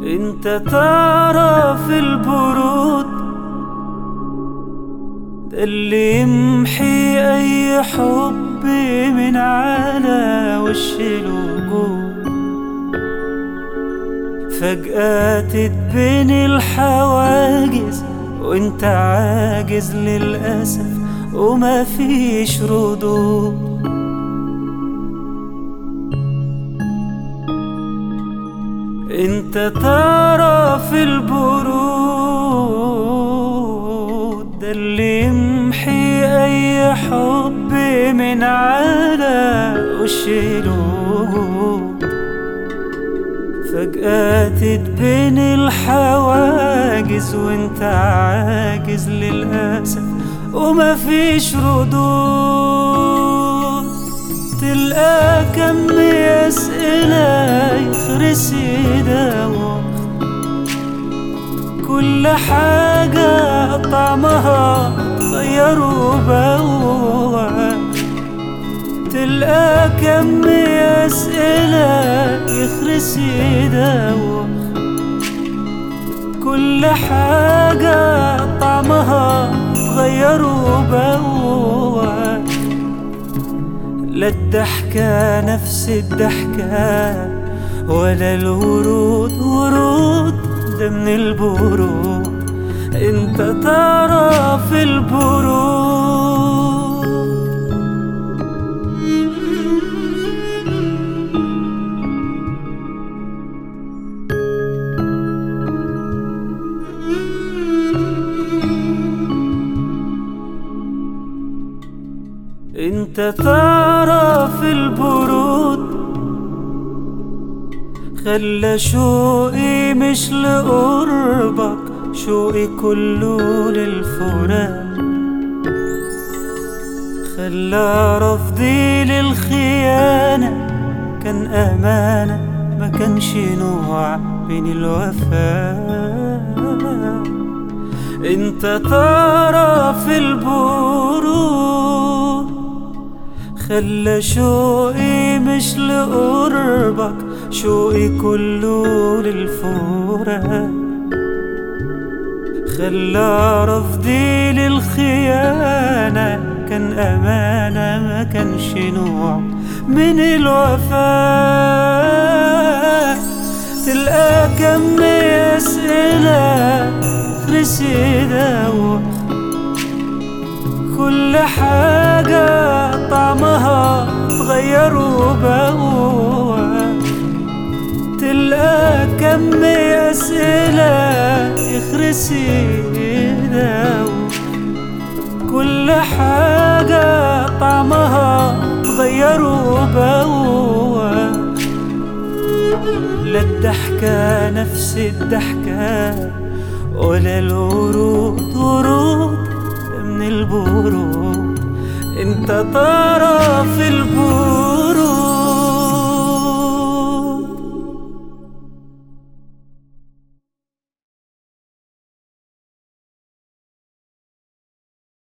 انت ترى في البرود ده اللي يمحي اي حب من على وش الوجود فجأة تتبين الحواجز وانت عاجز للأسف وما فيش ردود انت ترى في البرود ده اللي يمحي اي حب من على وش الوجود فجأة تتبين الحواجز وانت عاجز للأسف وما فيش ردود تلقى كم أسئلة يخرس يداوم كل حاجة طعمها غير وبوع تلقى كم أسئلة يخرس يداوم كل حاجة طعمها تغير وبوع لا الضحكة نفس الضحكة ولا الورود ورود ده من البرود انت ترى في البرود انت ترى في البرود خلى شوقي مش لقربك شوقي كله للفراق خلى رفضي للخيانة كان أمانة ما كانش نوع من الوفاء انت ترى في البرود خلى شوقي مش لقربك شوقي كله للفراق خلى رفضي للخيانة كان أمانة ما كانش نوع من الوفاء تلقى كم أسئلة خرس يداوم كل حاجة طعمها تغير وبوع تلقى كم أسئلة يخرس يداوم كل حاجة طعمها تغير وبوع لا الضحكة نفس الضحكة ولا الورود ورود من البرود انت ترى في البرود